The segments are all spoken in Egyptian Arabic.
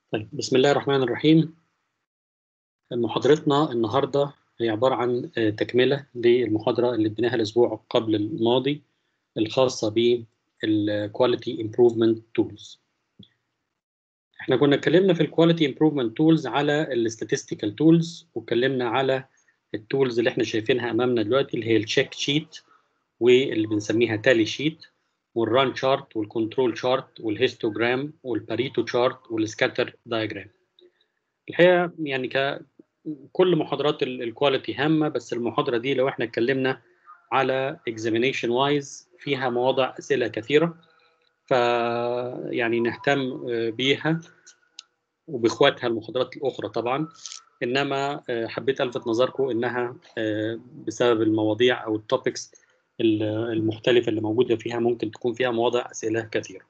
طيب بسم الله الرحمن الرحيم محاضرتنا النهارده هي عبارة عن آه، تكملة للمحاضرة اللي اديناها الأسبوع قبل الماضي الخاصة بالكواليتي امبروفمنت تولز. احنا كنا اتكلمنا في الكواليتي امبروفمنت تولز على الستاتستيكال تولز واتكلمنا على التولز اللي احنا شايفينها امامنا دلوقتي اللي هي التشيك شيت واللي بنسميها تالي شيت والران شارت والكنترول شارت والهيستوجرام والباريتو شارت والسكاتر دايجرام. الحقيقه يعني ك كل محاضرات الكواليتي هامه بس المحاضره دي لو احنا اتكلمنا على examination وايز فيها مواضع اسئله كثيره ف يعني نهتم بيها وباخواتها المحاضرات الاخرى طبعا انما حبيت الفت نظركم انها بسبب المواضيع او التوبكس المختلفه اللي موجوده فيها ممكن تكون فيها مواضع اسئله كثيره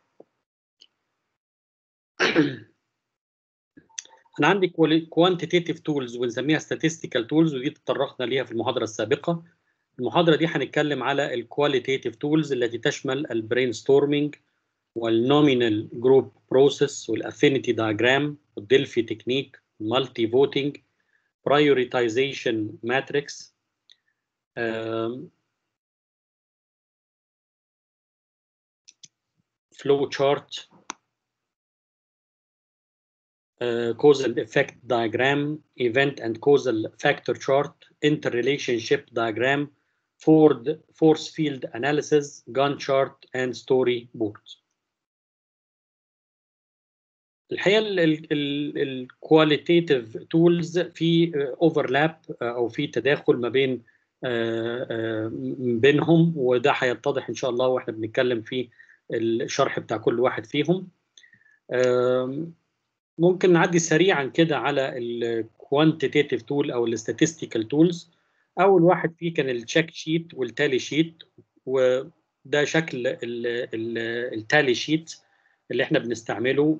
انا عندي كوانتيتيف تولز ونسميها statistical تولز ودي تطرقنا ليها في المحاضره السابقه المحاضره دي هنتكلم على الكواليتيف تولز التي تشمل البرين ستورمينج والنومينال جروب بروسيس والافينيتي دايجرام والدلفي تكنيك المالتي فوتنج prioritization matrix flow chart uh, causal effect diagram, event and causal factor chart, interrelationship diagram, Ford force field analysis, Gantt chart, and storyboard. الحقيقه الكواليتيف تولز في اوفرلاب او في تداخل ما بين بينهم وده هيتضح ان شاء الله واحنا بنتكلم في الشرح بتاع كل واحد فيهم. ممكن نعدي سريعا كده على الكوانتيتيف تول او الستاتستيكال تولز اول واحد فيه كان التشيك شيت والتالي شيت وده شكل التالي شيت اللي احنا بنستعمله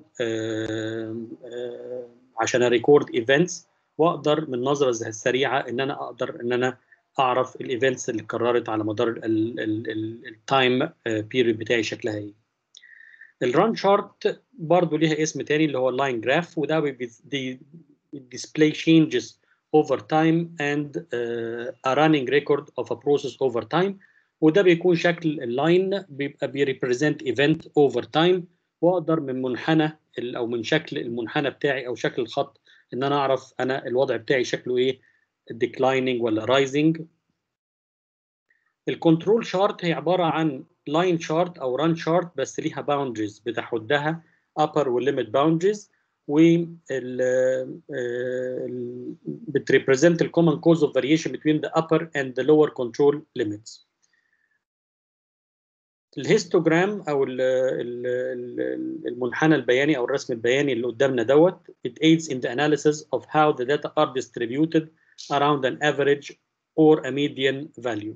عشان اريكورد ايفنتس واقدر من نظره سريعه ان انا اقدر ان انا اعرف الايفنتس اللي اتكررت على مدار التايم بيريد بتاعي شكلها ايه الران شارت برضو ليها اسم تاني اللي هو اللاين جراف وده display changes over time and uh, a running record of a process over time وده بيكون شكل اللاين بيبقى بيريبريزنت ايفنت اوفر تايم واقدر من منحنى او من شكل المنحنى بتاعي او شكل الخط ان انا اعرف انا الوضع بتاعي شكله ايه declining ولا رايزنج الكنترول شارت هي عباره عن لاين شارت او ران شارت بس ليها باوندريز بتحدها upper والليميت باوندريز و بتريبريزنت الكومن كوز اوف فاريشن between the upper and the lower control limits الهيستوجرام او ال ال ال المنحنى البياني او الرسم البياني اللي قدامنا دوت it aids in the analysis of how the data are distributed around an average or a median value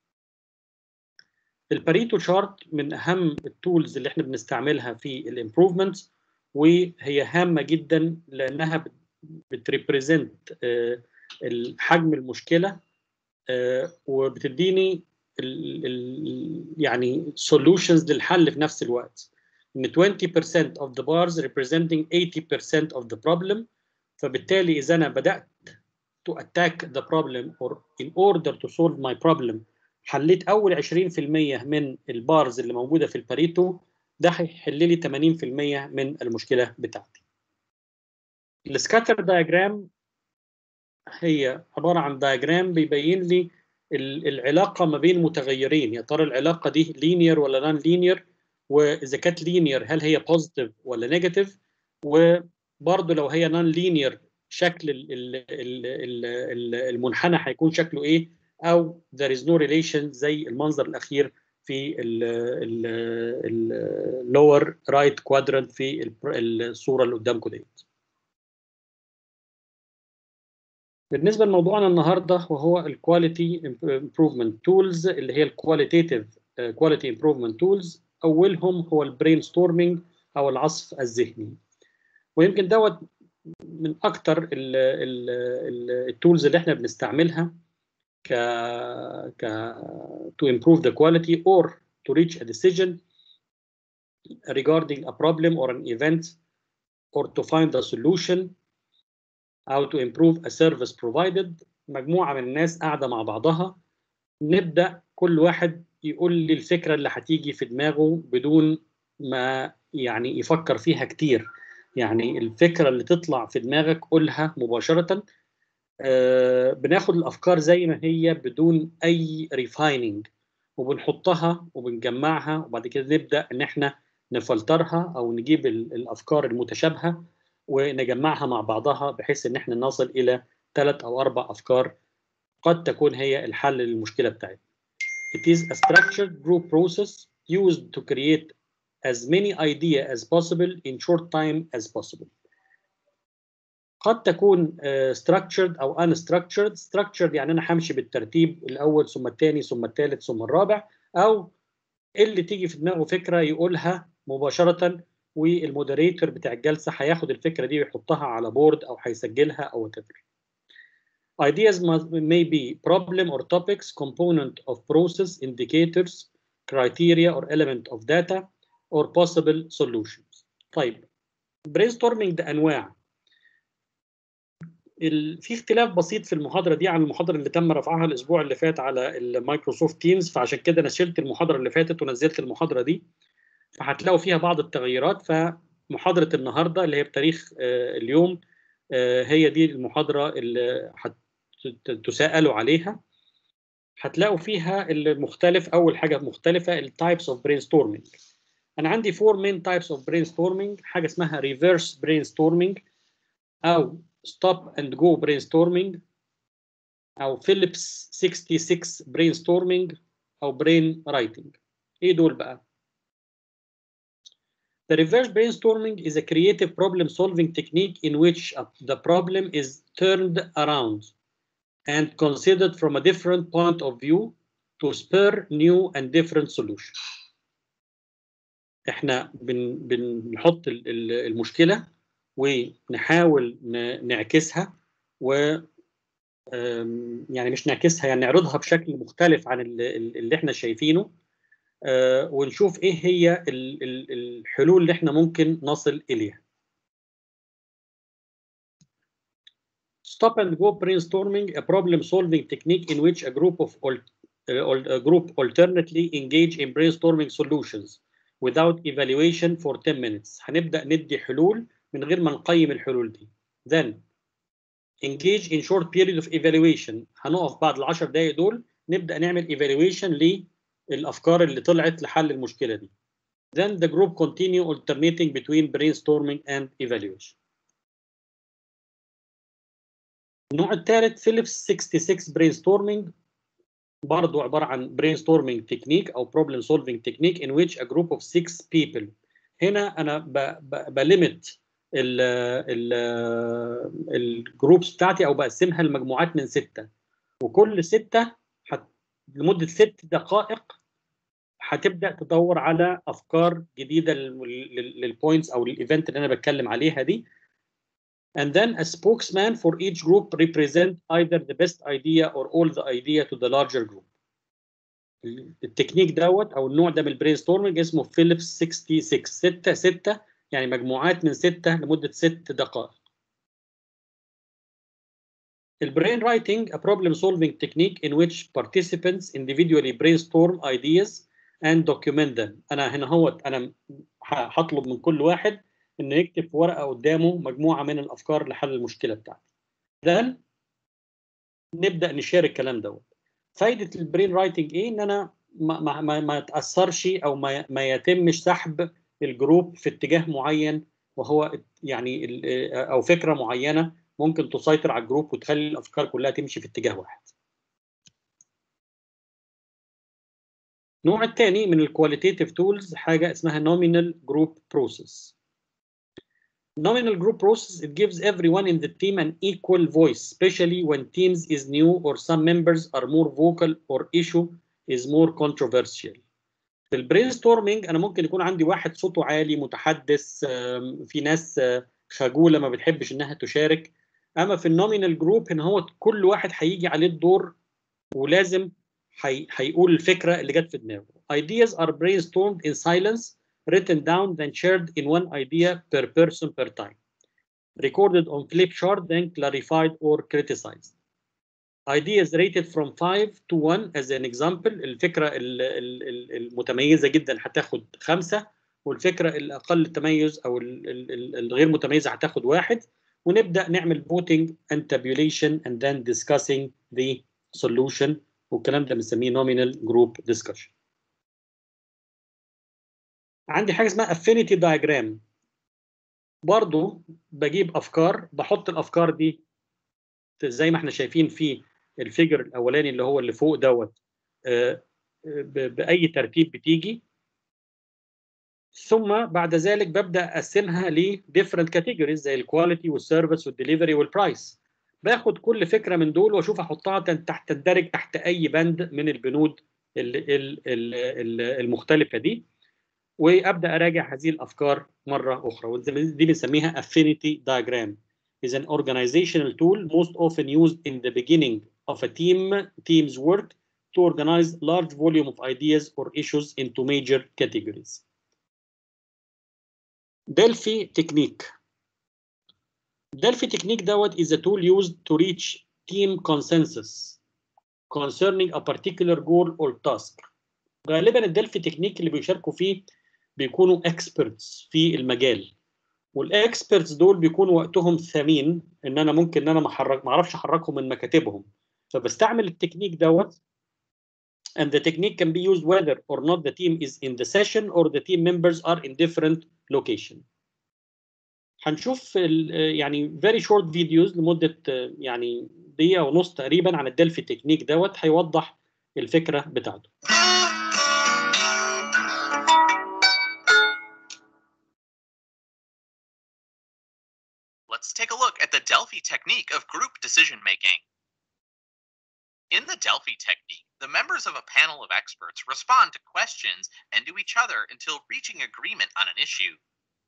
الباريتو شارت من اهم التولز اللي احنا بنستعملها في الامبروفمنت وهي هامه جدا لانها بتريبريزنت حجم المشكله وبتديني ال ال يعني solutions للحل في نفس الوقت ان 20% of the bars representing 80% of the problem فبالتالي اذا انا بدات to attack the problem or in order to solve my problem حليت اول 20% من البارز اللي موجوده في الباريتو ده هيحل لي 80% من المشكله بتاعتي. السكاتر دايجرام هي عباره عن دايجرام بيبين لي العلاقه ما بين متغيرين يا ترى العلاقه دي لينير ولا نون لينير واذا كانت لينير هل هي بوزيتيف ولا نيجاتيف وبرضه لو هي نون لينير شكل المنحنى هيكون شكله ايه او there is no relation زي المنظر الاخير في اللور رايت كوادرنت في الصوره اللي قدامكم ديت. بالنسبه لموضوعنا النهارده وهو الكواليتي امبروفمنت تولز اللي هي الكواليتيف كواليتي امبروفمنت تولز اولهم هو البرين ستورمينج او العصف الذهني. ويمكن دوت من اكثر التولز اللي احنا بنستعملها ك ك to improve the quality or to reach a decision regarding a problem or an event or to find a solution how to improve a service provided مجموعة من الناس قاعدة مع بعضها نبدأ كل واحد يقول لي الفكرة اللي هتيجي في دماغه بدون ما يعني يفكر فيها كتير يعني الفكرة اللي تطلع في دماغك قولها مباشرة آه بناخد الأفكار زي ما هي بدون أي ريفايننج وبنحطها وبنجمعها وبعد كده نبدأ إن إحنا نفلترها أو نجيب الأفكار المتشابهة ونجمعها مع بعضها بحيث إن إحنا نصل إلى ثلاث أو أربع أفكار قد تكون هي الحل للمشكلة بتاعتنا. It is a structured group process used to create as many ideas as possible in short time as possible. قد تكون uh, structured أو unstructured. structured يعني أنا همشي بالترتيب الأول ثم الثاني ثم الثالث ثم الرابع أو اللي تيجي في دماغه فكرة يقولها مباشرة والمودريتور بتاع الجلسة هياخد الفكرة دي ويحطها على بورد أو هيسجلها أو whatever. Ideas must, may be problem or topics, component of process, indicators, criteria or element of data, or possible solutions. طيب brainstorming ده أنواع. ال... في اختلاف بسيط في المحاضرة دي عن المحاضرة اللي تم رفعها الأسبوع اللي فات على المايكروسوفت تيمز فعشان كده أنا شلت المحاضرة اللي فاتت ونزلت المحاضرة دي فهتلاقوا فيها بعض التغيرات فمحاضرة النهاردة اللي هي بتاريخ آه اليوم آه هي دي المحاضرة اللي هت تساءلوا عليها هتلاقوا فيها المختلف اول حاجه مختلفه التايبس اوف برين ستورمينج انا عندي فور مين تايبس اوف برين ستورمينج حاجه اسمها ريفرس برين ستورمينج او ستوب اند جو برين ستورمينج او فيليبس 66 برين ستورمينج او برين رايتنج ايه دول بقى The reverse brainstorming is a creative problem solving technique in which the problem is turned around and considered from a different point of view to spur new and different solutions. احنا بن بنحط المشكله ونحاول نعكسها و يعني مش نعكسها يعني نعرضها بشكل مختلف عن اللي احنا شايفينه ونشوف ايه هي الحلول اللي احنا ممكن نصل اليها. Stop and go brainstorming, a problem-solving technique in which a group of uh, a group alternately engage in brainstorming solutions without evaluation for 10 minutes. هنبدأ ندي حلول من غير ما نقيم الحلول دي. Then engage in short period of evaluation. هنقف بعد العشر دقايق دول نبدأ نعمل evaluation للأفكار اللي طلعت لحل المشكلة دي. Then the group continue alternating between brainstorming and evaluation. النوع الثالث فيليبس 66 برين ستورمينج برضه عباره عن برين ستورمينج تكنيك او بروبلم سولفينج تكنيك in which a group of six people هنا انا بليمت الجروبس بتاعتي او بقسمها لمجموعات من سته وكل سته حت لمده ست دقائق هتبدا تدور على افكار جديده للبوينتس او للايفنت اللي انا بتكلم عليها دي and then a spokesman for each group represent either the best idea or all the idea to the larger group. التكنيك دوت او النوع ده من البرين ستورمنج اسمه فيليبس 66 6 6 يعني مجموعات من 6 لمده 6 دقائق. البرين رايتنج a problem solving technique in which participants individually brainstorm ideas and document them. انا هنا هو انا هطلب من كل واحد انه يكتب في ورقه قدامه مجموعه من الافكار لحل المشكله بتاعتي. ده نبدا نشير الكلام دوت. فايده البرين رايتنج ايه؟ ان انا ما ما ما, ما اتاثرش او ما ما يتمش سحب الجروب في اتجاه معين وهو يعني او فكره معينه ممكن تسيطر على الجروب وتخلي الافكار كلها تمشي في اتجاه واحد. النوع الثاني من الكواليتيف تولز حاجه اسمها نومينال جروب بروسيس. Nominal group process, it gives everyone in the team an equal voice, especially when teams is new or some members are more vocal or issue is more controversial. في البرين ستورمينج انا ممكن يكون عندي واحد صوته عالي متحدث في ناس خجوله ما بتحبش انها تشارك اما في النومينال جروب ان هو كل واحد هيجي عليه الدور ولازم هيقول الفكره اللي جت في دماغه. Ideas are brainstormed in silence written down then shared in one idea per person per time recorded on flip chart then clarified or criticized ideas rated from 5 to 1 as an example الفكرة ال- ال- ال- المتميزة جدا هتاخد خمسة والفكرة الأقل تميز أو ال- ال- ال- الغير متميزة هتاخد واحد ونبدأ نعمل voting and tabulation and then discussing the solution والكلام ده بنسميه nominal group discussion. عندي حاجة اسمها affinity diagram برضو بجيب أفكار بحط الأفكار دي زي ما احنا شايفين في الفيجر الاولاني اللي هو اللي فوق دوت آه، ب- باي ترتيب بتيجي ثم بعد ذلك ببدا اقسمها ل different categories زي الكواليتي والسيرفيس والدليفري والبرايس باخد كل فكره من دول واشوف احطها تن- تحت تندرج تحت اي بند من البنود ال- ال- ال- ال- المختلفه دي وابدا اراجع هذه الافكار مره اخرى ودي بنسميها affinity diagram is an organizational tool most often used in the beginning of a team team's work to organize large volume of ideas or issues into major categories. Delphi technique. Delphi technique دوت is a tool used to reach team consensus concerning a particular goal or task. غالبا الدلفي تكنيك اللي بيشاركوا فيه بيكونوا experts في المجال والاكسبرتس دول بيكون وقتهم ثمين ان انا ممكن ان انا ما احرك ما اعرفش احركهم من مكاتبهم فبستعمل التكنيك دوت and the technique can be used whether or not the team is in the session or the team members are in different location هنشوف ال- يعني very short videos لمدة آه، يعني دقيقة ونص تقريبا عن الدلفي تكنيك دوت هيوضح الفكرة بتاعته Let's take a look at the Delphi technique of group decision making. In the Delphi technique, the members of a panel of experts respond to questions and to each other until reaching agreement on an issue.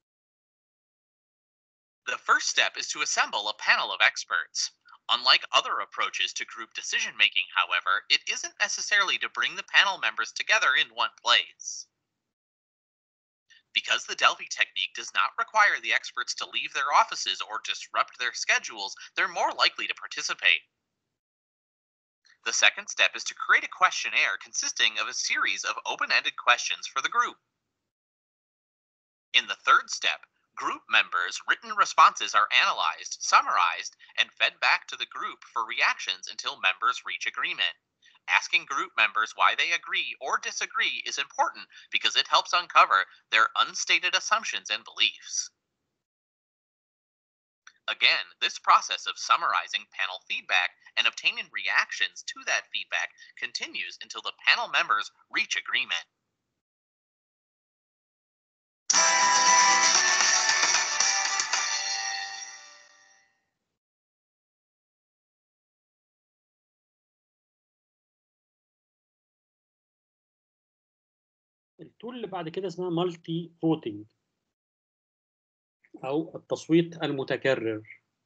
The first step is to assemble a panel of experts. Unlike other approaches to group decision making, however, it isn't necessarily to bring the panel members together in one place. Because the Delphi technique does not require the experts to leave their offices or disrupt their schedules, they're more likely to participate. The second step is to create a questionnaire consisting of a series of open ended questions for the group. In the third step, group members' written responses are analyzed, summarized, and fed back to the group for reactions until members reach agreement. Asking group members why they agree or disagree is important because it helps uncover their unstated assumptions and beliefs. Again, this process of summarizing panel feedback and obtaining reactions to that feedback continues until the panel members reach agreement. التول اللي بعد كده اسمها مالتي فوتنج او التصويت المتكرر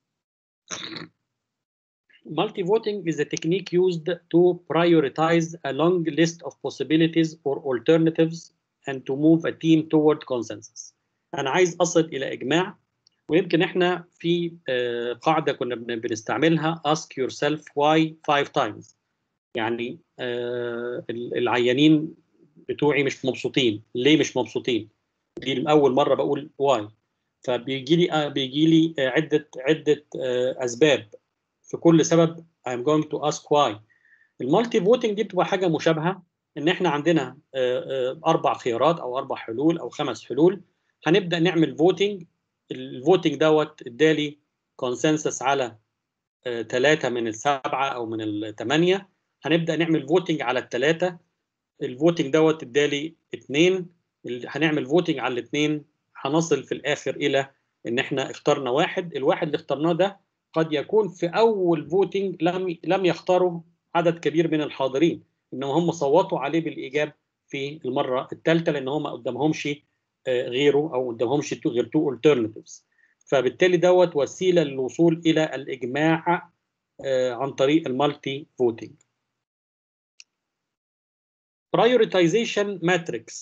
Multi voting is a technique used to prioritize a long list of possibilities or alternatives and to move a team toward consensus. أنا عايز أصل إلى إجماع ويمكن إحنا في آه، قاعدة كنا بن- بنستعملها ask yourself why five times. يعني آه، ال- العيانين بتوعي مش مبسوطين، ليه مش مبسوطين؟ دي أول مرة بقول why. فبيجي لي آه، بيجي لي آه، عدة عدة آه، أسباب في كل سبب I'm going to ask why. المالتي فوتنج دي بتبقى حاجه مشابهه ان احنا عندنا آه، آه، اربع خيارات او اربع حلول او خمس حلول هنبدا نعمل فوتنج الفوتنج دوت ادالي كونسنسس على ثلاثه من السبعه او من الثمانيه هنبدا نعمل فوتنج على الثلاثه الفوتنج دوت ادالي اثنين هنعمل فوتنج على الاثنين هنصل في الاخر الى ان احنا اخترنا واحد الواحد اللي اخترناه ده قد يكون في اول فوتنج لم لم يختاروا عدد كبير من الحاضرين انما هم صوتوا عليه بالايجاب في المره الثالثه لان هم ما قدامهمش آه، غيره او قدامهمش تو- غير تو alternatives فبالتالي دوت وسيله للوصول الى الاجماع آه، عن طريق المالتي فوتنج prioritization matrix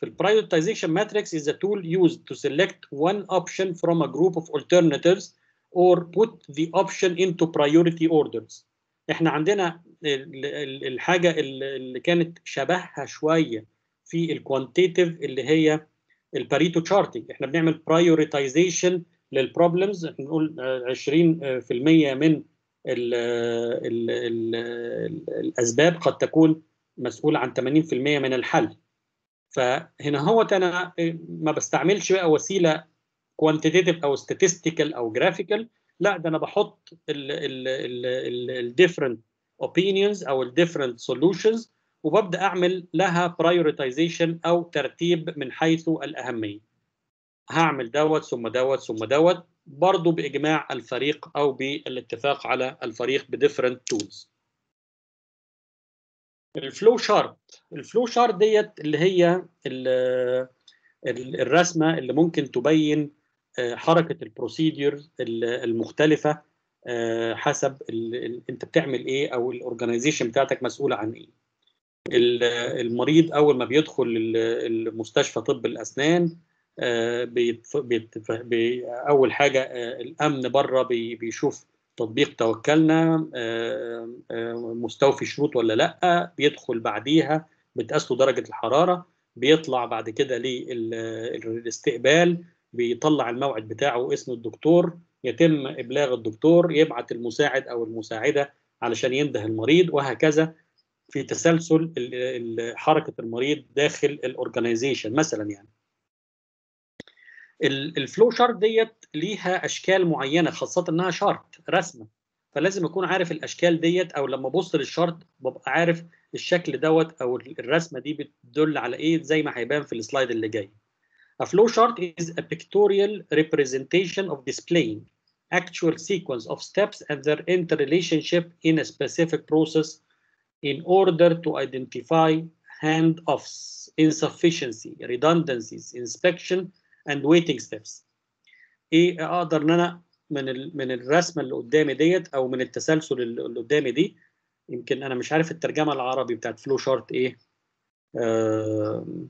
في البرايورتيزيشن ماتريكس is a tool used to select one option from a group of alternatives or put the option into priority orders احنا عندنا ال- ال- الحاجه اللي اللي كانت شبهها شويه في الكوانتيتيف اللي هي الباريتو تشارتنج احنا بنعمل برايورتيزيشن للبروبلمز احنا بنقول آه، 20% من ال ال ال الاسباب قد تكون مسؤول عن 80% من الحل فهنا هو انا ما بستعملش بقى وسيله كوانتيتيف او statistical او جرافيكال لا ده انا بحط الديفرنت opinions او الديفرنت solutions وببدا اعمل لها prioritization او ترتيب من حيث الاهميه هعمل دوت ثم دوت ثم دوت برضه باجماع الفريق او بالاتفاق على الفريق بديفرنت تولز الفلو شارت الفلو شارت ديت اللي هي ال- ال- الرسمه اللي ممكن تبين آه، حركه البروسيدور المختلفه آه، حسب ال- ال- انت بتعمل ايه او الاورجنايزيشن بتاعتك مسؤوله عن ايه ال- المريض اول ما بيدخل ال- المستشفى طب الاسنان آه، بيتف... بيتف... بي... اول حاجه آه، الامن بره بي... بيشوف تطبيق توكلنا آه، آه، مستوفي شروط ولا لا بيدخل بعديها بتقاس له درجه الحراره بيطلع بعد كده للاستقبال بيطلع الموعد بتاعه واسم الدكتور يتم ابلاغ الدكتور يبعت المساعد او المساعده علشان ينده المريض وهكذا في تسلسل ال- ال- حركه المريض داخل الاورجنايزيشن مثلا يعني ال- الفلو شارت ديت ليها اشكال معينه خاصه انها شارت رسمه فلازم اكون عارف الاشكال ديت او لما ابص للشارت ببقى عارف الشكل دوت او الرسمه دي بتدل على ايه زي ما هيبان في السلايد اللي جاي A flow chart is a pictorial representation of displaying actual sequence of steps and their interrelationship in a specific process in order to identify handoffs, insufficiency, redundancies, inspection, and waiting steps. ايه اقدر ان انا من ال- من الرسمه اللي قدامي ديت او من التسلسل اللي اللي قدامي دي يمكن انا مش عارف الترجمه العربي بتاعت فلو شارت ايه آم،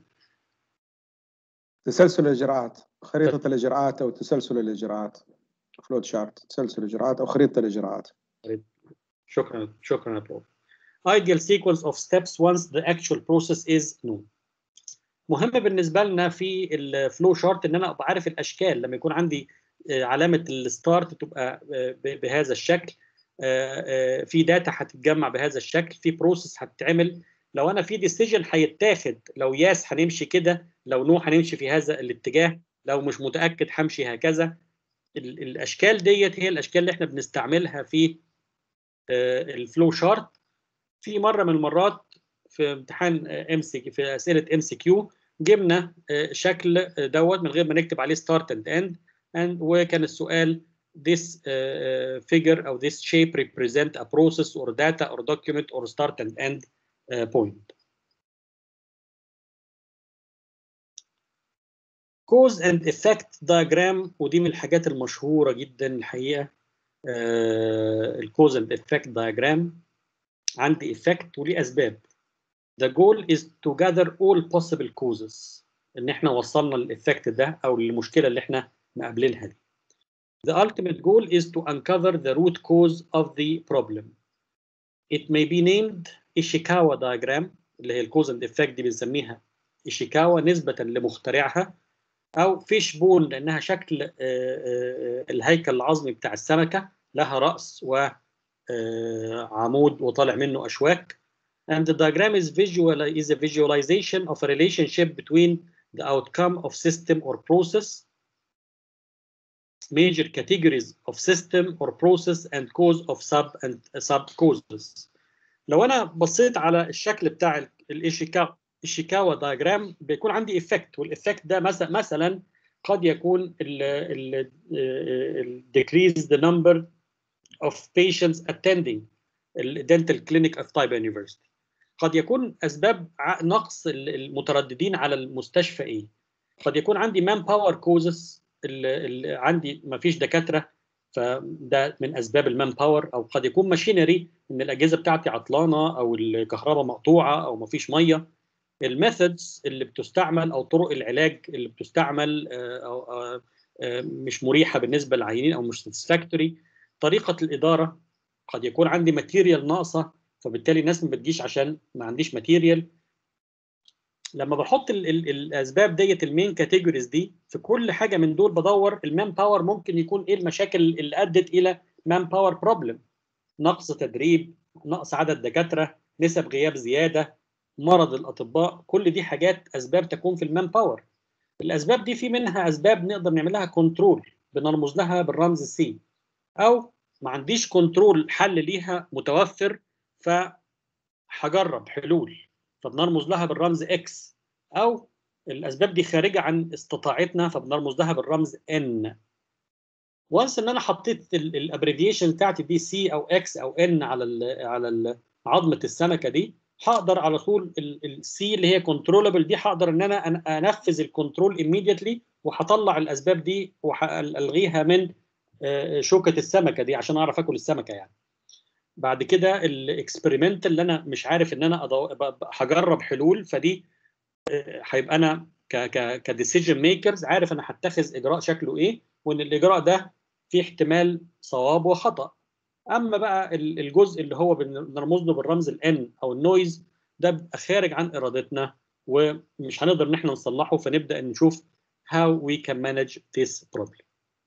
تسلسل الاجراءات خريطه الاجراءات او تسلسل الاجراءات فلوت شارت تسلسل الاجراءات او خريطه الاجراءات شكرا شكرا يا بروف ideal sequence of steps once the actual process is known مهم بالنسبه لنا في الفلو شارت ان انا ابقى عارف الاشكال لما يكون عندي آه، علامه الستارت تبقى آه، ب- بهذا الشكل آه، آه، في داتا هتتجمع بهذا الشكل في بروسيس هتتعمل لو انا في ديسيجن هيتاخد لو ياس هنمشي كده لو نو هنمشي في هذا الاتجاه لو مش متاكد همشي هكذا ال- الاشكال ديت هي الاشكال اللي احنا بنستعملها في الفلو شارت في مره من المرات في امتحان ام سي في اسئله ام سي كيو جبنا آه، شكل آه، دوت من غير ما نكتب عليه ستارت اند اند وكان السؤال this uh, figure او this shape represent a process or data or document or start and end uh, point. cause and effect diagram ودي من الحاجات المشهورة جدا الحقيقة ال cause and effect diagram عندي effect وليه أسباب the goal is to gather all possible causes ان احنا وصلنا للإفكت ده او للمشكلة اللي احنا مقابلينها دي The ultimate goal is to uncover the root cause of the problem. It may be named Ishikawa diagram اللي هي الكوز اند افكت دي بنسميها إيشيكاوا نسبة لمخترعها أو فيش بون لأنها شكل آه، آه، الهيكل العظمي بتاع السمكة لها رأس وعمود وطالع منه أشواك and the diagram is visual is a visualization of a relationship between the outcome of system or process major categories of system or process and cause of sub and sub causes لو انا بصيت على الشكل بتاع الاشيكاوا الشيكاوا دايجرام بيكون عندي افكت والافكت ده مثلا مثلا قد يكون ال ال decrease the number of patients attending الدنتال كلينيك of Taiwan University قد يكون اسباب ع- نقص ال- المترددين على المستشفى ايه قد يكون عندي مان باور كوزز عندي ما فيش دكاتره فده من اسباب المان باور او قد يكون ماشينري ان الاجهزه بتاعتي عطلانه او الكهرباء مقطوعه او ما فيش ميه الميثودز اللي بتستعمل او طرق العلاج اللي بتستعمل آه، او آه، آه، مش مريحه بالنسبه للعيانين او مش ساتسفاكتوري طريقه الاداره قد يكون عندي ماتيريال ناقصه فبالتالي الناس ما بتجيش عشان ما عنديش ماتيريال لما بحط ال ال الاسباب ديت المين كاتيجوريز دي في كل حاجه من دول بدور المان باور ممكن يكون ايه المشاكل اللي ادت الى مان باور بروبلم نقص تدريب نقص عدد دكاتره نسب غياب زياده مرض الاطباء كل دي حاجات اسباب تكون في المان باور الاسباب دي في منها اسباب نقدر نعمل لها كنترول بنرمز لها بالرمز سي او ما عنديش كنترول حل ليها متوفر فهجرب حلول فبنرمز لها بالرمز اكس او الاسباب دي خارجه عن استطاعتنا فبنرمز لها بالرمز ان وانس ان انا حطيت الابريفيشن بتاعتي دي سي او اكس او ان على ال على ال عظمه السمكه دي هقدر على طول السي اللي هي كنترولبل دي هقدر ان انا أن- انفذ الكنترول immediately وهطلع الاسباب دي وهلغيها من آه، شوكه السمكه دي عشان اعرف اكل السمكه يعني بعد كده الاكسبيرمنت اللي انا مش عارف ان انا أضو... ب- ب- هجرب حلول فدي آه، هيبقى انا ك ك كديسيجن ميكرز عارف انا هتخذ اجراء شكله ايه وان الاجراء ده فيه احتمال صواب وخطا اما بقى ال- الجزء اللي هو بن- بنرمز له بالرمز الان او النويز ده بيبقى خارج عن ارادتنا ومش هنقدر ان احنا نصلحه فنبدا نشوف how we can manage this problem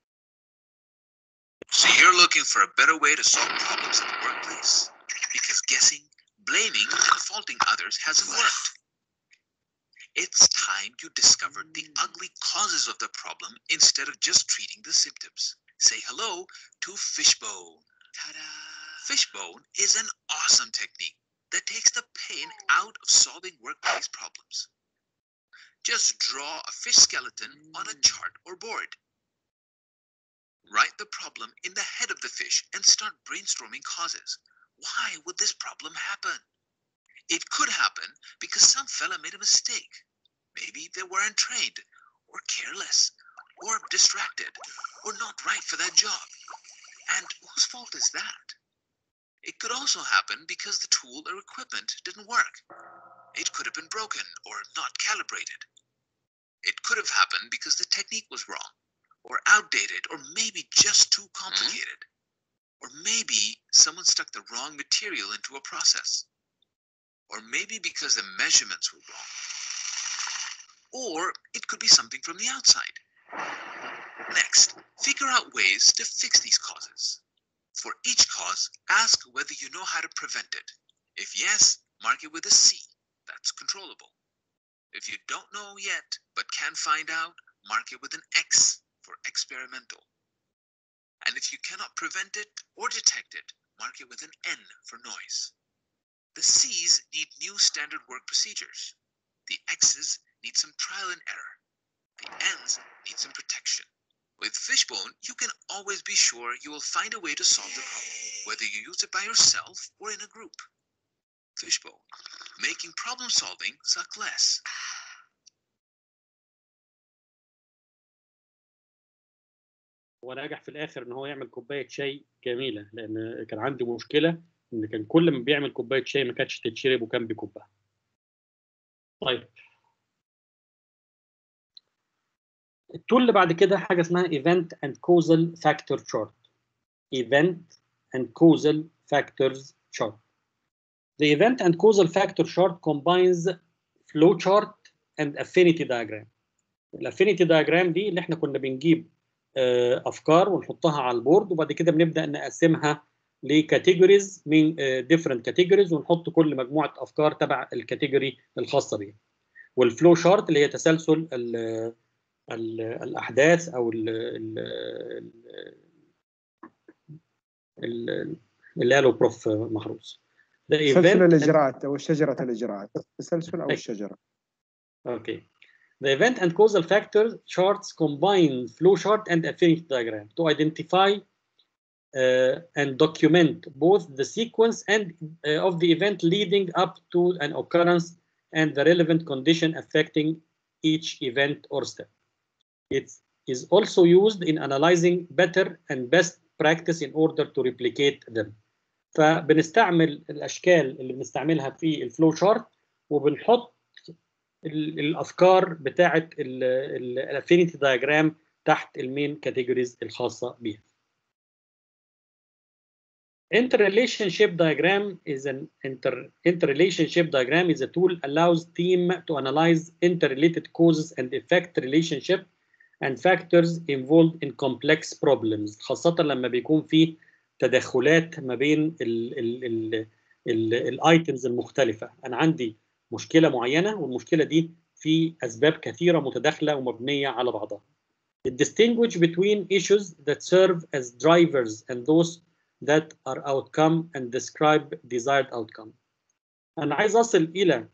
So you're looking for a better way to solve problems in the workplace? Because guessing, blaming, and faulting others hasn't worked. It's time you discovered the ugly causes of the problem instead of just treating the symptoms. Say hello to Fishbone. Ta-da! Fishbone is an awesome technique that takes the pain out of solving workplace problems. Just draw a fish skeleton on a chart or board. Write the problem in the head of the fish and start brainstorming causes. Why would this problem happen? It could happen because some fella made a mistake. Maybe they weren't trained, or careless, or distracted, or not right for that job. And whose fault is that? It could also happen because the tool or equipment didn't work. It could have been broken or not calibrated. It could have happened because the technique was wrong or outdated, or maybe just too complicated. Or maybe someone stuck the wrong material into a process. Or maybe because the measurements were wrong. Or it could be something from the outside. Next, figure out ways to fix these causes. For each cause, ask whether you know how to prevent it. If yes, mark it with a C. That's controllable. If you don't know yet, but can find out, mark it with an X for experimental. And if you cannot prevent it or detect it, mark it with an N for noise. The C's need new standard work procedures. The X's need some trial and error. The N's need some protection. With Fishbone, you can always be sure you will find a way to solve the problem, whether you use it by yourself or in a group. Fishbone, making problem solving suck less. هو نجح في الاخر ان هو يعمل كوبايه شاي جميله لان كان عندي مشكله ان كان كل ما بيعمل كوبايه شاي ما كانتش تتشرب وكان بيكبها طيب التول اللي بعد كده حاجه اسمها event and causal factor chart event and causal factors chart the event and causal factor chart combines flow chart and affinity diagram الافينيتي diagram دي اللي احنا كنا بنجيب آه، افكار ونحطها على البورد وبعد كده بنبدا نقسمها لكاتيجوريز من ديفرنت كاتيجوريز ونحط كل مجموعه افكار تبع الكاتيجوري الخاصه بيها والفلو شارت اللي هي تسلسل ال ال الاحداث او ال ال ال- اللي قاله بروف محروس ده تسلسل event and- الاجراءات او شجره الاجراءات تسلسل او أي. الشجره Okay. The event and causal factor charts combine flow chart and affinity diagram to identify uh, and document both the sequence and uh, of the event leading up to an occurrence and the relevant condition affecting each event or step. It is also used in analyzing better and best practice in order to replicate them. فبنستعمل الاشكال اللي بنستعملها في الفلو شارت وبنحط ال- الافكار بتاعه الافينيتي دايجرام تحت المين كاتيجوريز الخاصه بيها interrelationship diagram is an inter interrelationship diagram is a tool allows team to analyze interrelated causes and effect relationship and factors involved in complex problems خاصة لما بيكون في تدخلات ما بين الايتمز المختلفة انا عندي مشكلة معينة والمشكلة دي في اسباب كثيرة متداخلة ومبنية على بعضها It distinguish between issues that serve as drivers and those that are outcome and describe desired outcome. أنا عايز أصل إلى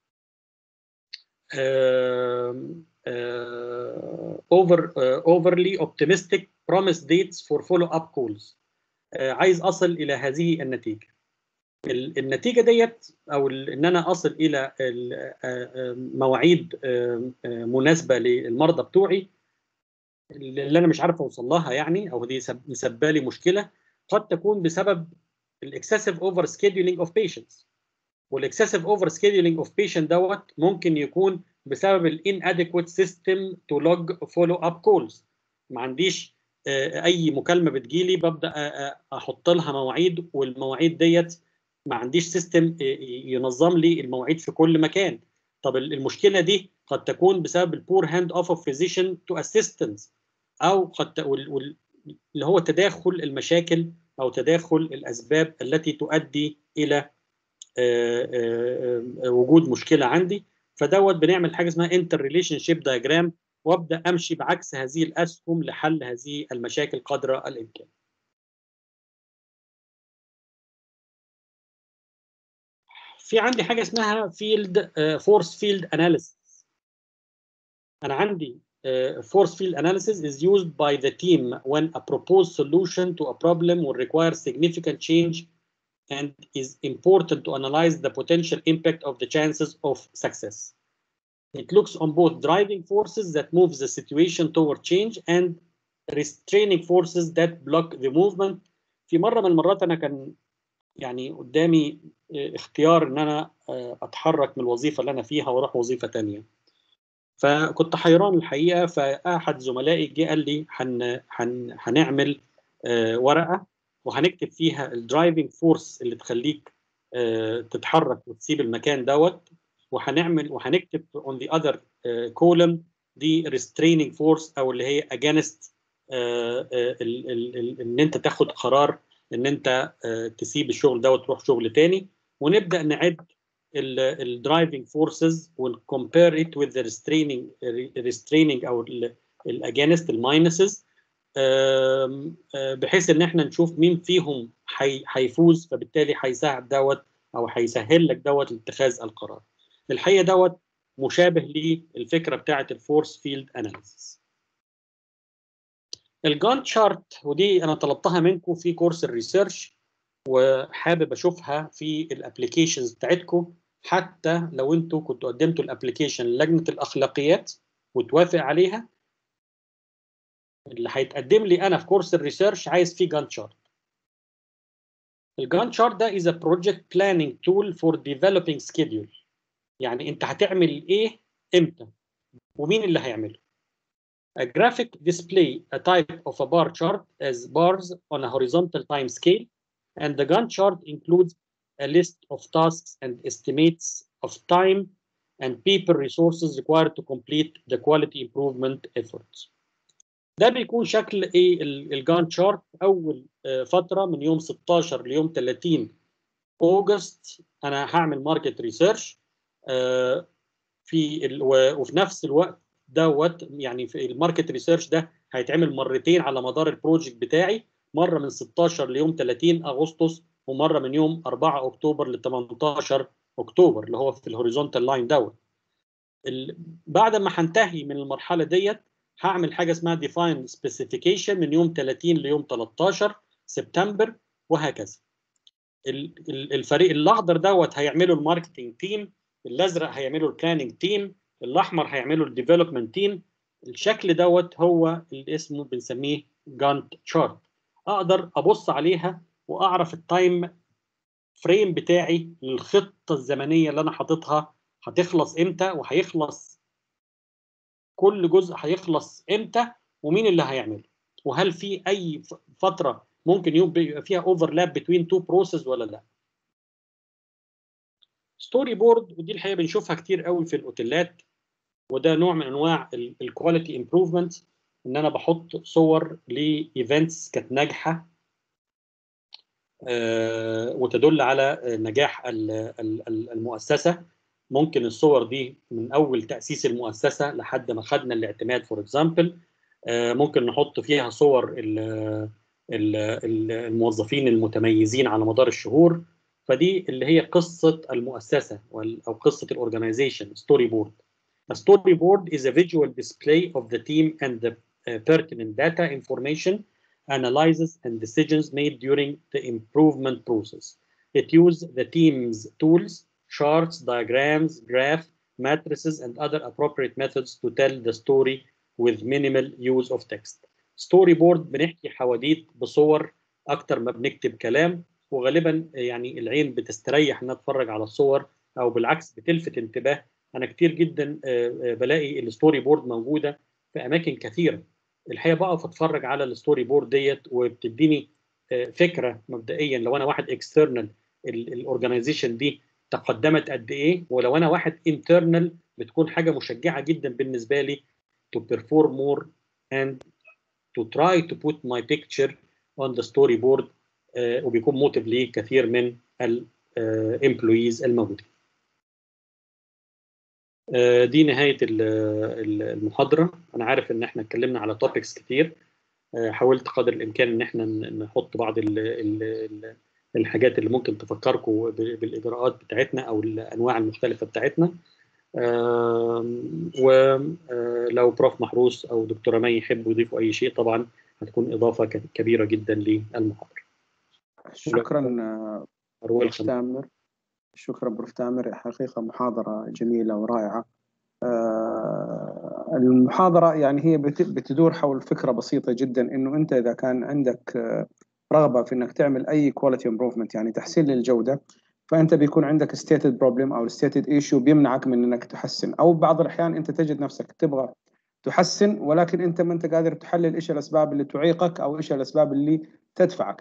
آم، آه، over آه، overly optimistic promise dates for follow up calls. آه، عايز أصل إلى هذه النتيجة. ال- النتيجة ديت أو ال- إن أنا أصل إلى ال- آه، آه، مواعيد آه، آه، مناسبة للمرضى بتوعي اللي انا مش عارف اوصل لها يعني او دي سب- مسببه لي مشكله قد تكون بسبب الاكسسيف اوفر سكيدولينج اوف بيشنتس والاكسسيف اوفر سكيدولينج اوف بيشنت دوت ممكن يكون بسبب الان اديكويت سيستم تو لوج فولو اب كولز ما عنديش آه، اي مكالمه بتجيلي ببدا آه، آه، احط لها مواعيد والمواعيد ديت ما عنديش سيستم ينظم لي المواعيد في كل مكان طب ال- المشكله دي قد تكون بسبب البور هاند اوف اوف فيزيشن تو اسيستنس او قد ت- وال- وال- اللي هو تداخل المشاكل او تداخل الاسباب التي تؤدي الى آه، آه، آه، وجود مشكله عندي فدوت بنعمل حاجه اسمها انتر ريليشن شيب دايجرام وابدا امشي بعكس هذه الاسهم لحل هذه المشاكل قدر الامكان. في عندي حاجه اسمها فيلد فورس فيلد اناليسيس انا عندي uh, force field analysis is used by the team when a proposed solution to a problem will require significant change and is important to analyze the potential impact of the chances of success. It looks on both driving forces that move the situation toward change and restraining forces that block the movement. في مرة من المرات أنا كان يعني قدامي آه، اختيار إن أنا آه، أتحرك من الوظيفة اللي أنا فيها وأروح وظيفة تانية. فكنت حيران الحقيقه فاحد زملائي جه قال لي هن هن هنعمل آه، ورقه وهنكتب فيها الدرايفنج فورس اللي تخليك آه، تتحرك وتسيب المكان دوت وهنعمل وهنكتب اون ذا اذر كولم دي ريستريننج فورس او اللي هي اجينست ان انت تاخد قرار ان انت آه، تسيب الشغل ده وتروح شغل تاني ونبدا نعد الدرايفنج فورسز ونكمبير ات وذ ريستريننج ريستريننج او الاجينست الماينسز بحيث ان احنا نشوف مين فيهم حي- هيفوز فبالتالي هيساعد دوت او هيسهل لك دوت لاتخاذ القرار. الحقيقه دوت مشابه للفكره بتاعه الفورس فيلد اناليسيس. الجانت شارت ودي انا طلبتها منكم في كورس الريسيرش وحابب اشوفها في الابلكيشنز بتاعتكم حتى لو انتوا كنتوا قدمتوا الابلكيشن لجنه الاخلاقيات وتوافق عليها اللي هيتقدم لي انا في كورس الريسيرش عايز فيه جانت شارت الجانت شارت ده is a project planning tool for developing schedule يعني انت هتعمل ايه امتى ومين اللي هيعمله A graphic display a type of a bar chart as bars on a horizontal time scale and the Gantt chart includes a list of tasks and estimates of time and people resources required to complete the quality improvement efforts. ده بيكون شكل ايه الجانت شارت اول آه، فتره من يوم 16 ليوم 30 اوجست انا هعمل ماركت ريسيرش في ال- و- وفي نفس الوقت دوت يعني في الماركت ريسيرش ده هيتعمل مرتين على مدار البروجكت بتاعي مره من 16 ليوم 30 اغسطس ومره من يوم 4 اكتوبر ل 18 اكتوبر اللي هو في الهوريزونتال لاين دوت ال- بعد ما هنتهي من المرحله ديت هعمل حاجه اسمها ديفاين سبيسيفيكيشن من يوم 30 ليوم 13 سبتمبر وهكذا ال- ال- الفريق الاخضر دوت هيعمله الماركتنج تيم الازرق هيعمله البلاننج تيم الاحمر هيعمله الديفلوبمنت تيم الشكل دوت هو اللي اسمه بنسميه جانت شارت اقدر ابص عليها واعرف التايم فريم بتاعي للخطه الزمنيه اللي انا حاططها هتخلص امتى وهيخلص كل جزء هيخلص امتى ومين اللي هيعمله وهل في اي ف- فتره ممكن يبقى فيها اوفرلاب بين تو بروسيس ولا لا ستوري بورد ودي الحقيقه بنشوفها كتير قوي في الاوتيلات وده نوع من انواع الكواليتي امبروفمنت ان انا بحط صور لايفنتس كانت ناجحه آه، وتدل على نجاح ال- ال- ال- المؤسسه ممكن الصور دي من اول تاسيس المؤسسه لحد ما خدنا الاعتماد فور اكزامبل ممكن نحط فيها صور ال- ال- ال- الموظفين المتميزين على مدار الشهور فدي اللي هي قصه المؤسسه وال- او قصه الاورجنايزيشن ستوري بورد A storyboard is a visual display of the team and the uh, pertinent data information analysis and decisions made during the improvement process. It uses the team's tools, charts, diagrams, graph, matrices, and other appropriate methods to tell the story with minimal use of text. Storyboard بنحكي حواديت بصور أكتر ما بنكتب كلام وغالبا يعني العين بتستريح انها تتفرج على الصور او بالعكس بتلفت انتباه انا كتير جدا آه، آه، بلاقي الستوري بورد موجوده في اماكن كثيره الحقيقه بقف اتفرج على الستوري بورد ديت وبتديني آه، فكره مبدئيا لو انا واحد اكسترنال الاورجنايزيشن دي تقدمت قد ايه ولو انا واحد انترنال بتكون حاجه مشجعه جدا بالنسبه لي to perform more and to try to put my picture on the storyboard آه، وبيكون موتيف لكثير من الامبلويز الموجودين. آه، دي نهايه ال- ال- المحاضره انا عارف ان احنا اتكلمنا على توبكس كتير آه، حاولت قدر الامكان ان احنا ن- نحط بعض ال ال ال الحاجات اللي ممكن تفكركم ب- بالاجراءات بتاعتنا او الانواع المختلفه بتاعتنا ولو بروف محروس او دكتوره مي يحبوا يضيفوا اي شيء طبعا هتكون اضافه ك- كبيره جدا للمحاضره شكرا آه، بروف ويلكم تامر شكرا بروف تامر حقيقة محاضرة جميلة ورائعة آه، المحاضرة يعني هي بت- بتدور حول فكرة بسيطة جدا انه انت اذا كان عندك آه، رغبة في انك تعمل اي كواليتي امبروفمنت يعني تحسين للجودة فانت بيكون عندك ستيتد بروبلم او ستيتد ايشو بيمنعك من انك تحسن او بعض الاحيان انت تجد نفسك تبغى تحسن ولكن انت ما انت قادر تحلل ايش الاسباب اللي تعيقك او ايش الاسباب اللي تدفعك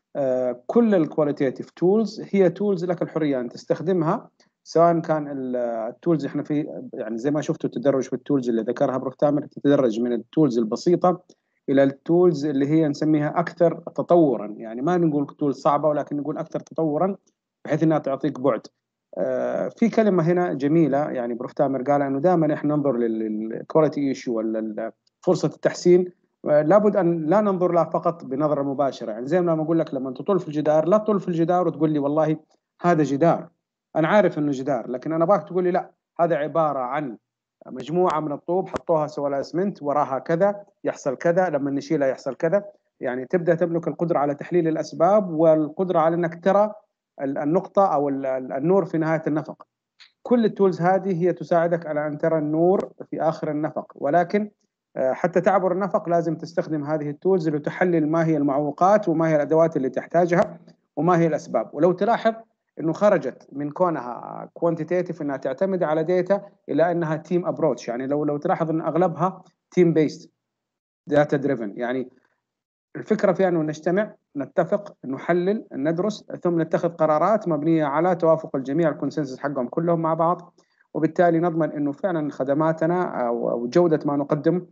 آه، كل الكواليتيف تولز هي تولز لك الحريه ان تستخدمها سواء كان التولز احنا في يعني زي ما شفتوا التدرج في التولز اللي ذكرها بروف تامر تتدرج من التولز البسيطه الى التولز اللي هي نسميها اكثر تطورا يعني ما نقول تولز صعبه ولكن نقول اكثر تطورا بحيث انها تعطيك بعد آه، في كلمه هنا جميله يعني بروف تامر قال انه دائما احنا ننظر للكواليتي ايشو ولا فرصه التحسين آه، لابد ان لا ننظر لها فقط بنظره مباشره يعني زي ما لما اقول لك لما تطول في الجدار لا تطول في الجدار وتقول لي والله هذا جدار انا عارف انه جدار لكن انا ابغاك تقول لي لا هذا عباره عن مجموعه من الطوب حطوها سوى لها اسمنت وراها كذا يحصل كذا لما نشيلها يحصل كذا يعني تبدا تملك القدره على تحليل الاسباب والقدره على انك ترى ال- النقطه او ال- ال- النور في نهايه النفق كل التولز هذه هي تساعدك على ان ترى النور في اخر النفق ولكن آه، حتى تعبر النفق لازم تستخدم هذه التولز لتحلل ما هي المعوقات وما هي الادوات اللي تحتاجها وما هي الاسباب ولو تلاحظ انه خرجت من كونها كوانتيتيف انها تعتمد على ديتا الى انها تيم ابروتش يعني لو لو تلاحظ ان اغلبها تيم بيست داتا دريفن يعني الفكره في انه نجتمع نتفق نحلل ندرس ثم نتخذ قرارات مبنيه على توافق الجميع الكونسنسس حقهم كلهم مع بعض وبالتالي نضمن انه فعلا خدماتنا او أو جوده ما نقدم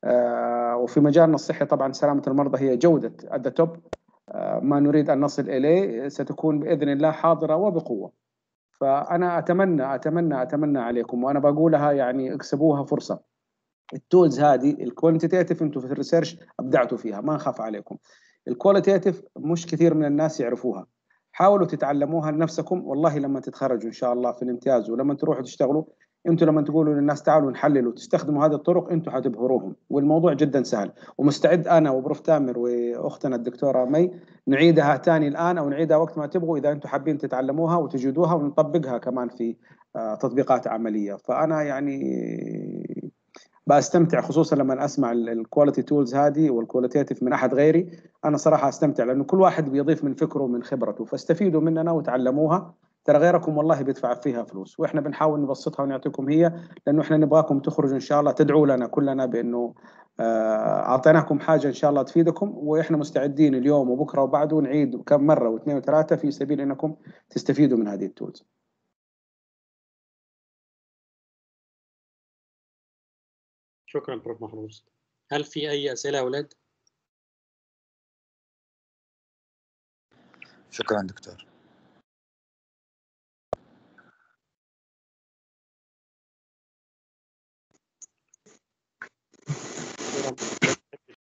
آه، وفي مجالنا الصحي طبعا سلامه المرضى هي جوده ات توب ما نريد ان نصل اليه ستكون باذن الله حاضره وبقوه. فانا اتمنى اتمنى اتمنى عليكم وانا بقولها يعني اكسبوها فرصه. التولز هذه الكوانتيتيف انتم في الريسيرش ابدعتوا فيها ما نخاف عليكم. الكواليتيف مش كثير من الناس يعرفوها. حاولوا تتعلموها لنفسكم والله لما تتخرجوا ان شاء الله في الامتياز ولما تروحوا تشتغلوا انتم لما تقولوا للناس تعالوا نحلل وتستخدموا هذه الطرق انتم حتبهروهم والموضوع جدا سهل ومستعد انا وبروف تامر واختنا الدكتوره مي نعيدها ثاني الان او نعيدها وقت ما تبغوا اذا انتم حابين تتعلموها وتجدوها ونطبقها كمان في آه، تطبيقات عمليه فانا يعني بستمتع خصوصا لما اسمع الكواليتي تولز هذه والكواليتيف من احد غيري انا صراحه استمتع لانه كل واحد بيضيف من فكره ومن خبرته فاستفيدوا مننا وتعلموها ترى غيركم والله بيدفع فيها فلوس واحنا بنحاول نبسطها ونعطيكم هي لانه احنا نبغاكم تخرجوا ان شاء الله تدعوا لنا كلنا بانه آه، اعطيناكم حاجه ان شاء الله تفيدكم واحنا مستعدين اليوم وبكره وبعده نعيد كم مره واثنين وثلاثه في سبيل انكم تستفيدوا من هذه التولز. شكرا بروف محروس هل في اي اسئله يا اولاد شكرا دكتور